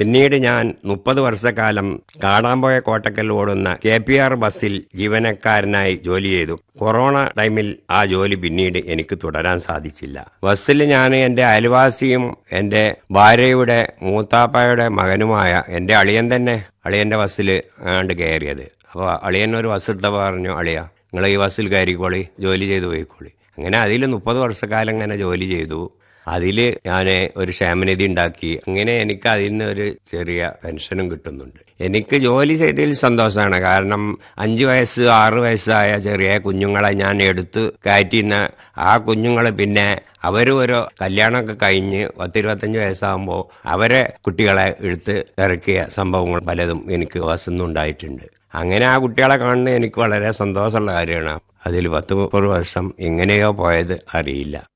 പിന്നീട് ഞാൻ മുപ്പത് വർഷക്കാലം കാടാമ്പോയ കോട്ടക്കൽ ഓടുന്ന കെ പി ആർ ബസ്സിൽ ജീവനക്കാരനായി ജോലി ചെയ്തു കൊറോണ ടൈമിൽ ആ ജോലി പിന്നീട് എനിക്ക് തുടരാൻ സാധിച്ചില്ല ബസ്സിൽ ഞാൻ എൻ്റെ അയൽവാസിയും എൻ്റെ ഭാര്യയുടെ മൂത്താപ്പയുടെ മകനുമായ എൻ്റെ അളിയൻ തന്നെ അളിയൻ്റെ ബസ്സിൽ ആണ്ട് കയറിയത് അപ്പോൾ അളിയൻ ഒരു ബസ് എടുത്തപ്പോൾ പറഞ്ഞു അളിയ നിങ്ങൾ ഈ ബസ്സിൽ കയറിക്കോളി ജോലി ചെയ്ത് പോയിക്കോളി അങ്ങനെ അതിൽ മുപ്പത് വർഷക്കാലം ഇങ്ങനെ ജോലി ചെയ്തു അതിൽ ഞാൻ ഒരു ക്ഷേമനിധി ഉണ്ടാക്കി അങ്ങനെ എനിക്ക് അതിൽ നിന്ന് ഒരു ചെറിയ പെൻഷനും കിട്ടുന്നുണ്ട് എനിക്ക് ജോലി ചെയ്തതിൽ സന്തോഷമാണ് കാരണം അഞ്ച് വയസ്സ് ആറ് വയസ്സായ ചെറിയ കുഞ്ഞുങ്ങളെ ഞാൻ എടുത്ത് കയറ്റിന്ന ആ കുഞ്ഞുങ്ങൾ പിന്നെ അവർ ഒരു കല്യാണമൊക്കെ കഴിഞ്ഞ് പത്തിരുപത്തഞ്ച് വയസ്സാകുമ്പോൾ അവരെ കുട്ടികളെ എടുത്ത് ഇറക്കിയ സംഭവങ്ങൾ പലതും എനിക്ക് വസുന്നുണ്ടായിട്ടുണ്ട് അങ്ങനെ ആ കുട്ടികളെ കാണുന്നത് എനിക്ക് വളരെ സന്തോഷമുള്ള കാര്യമാണ് അതിൽ പത്ത് മുപ്പത് വർഷം എങ്ങനെയോ പോയത് അറിയില്ല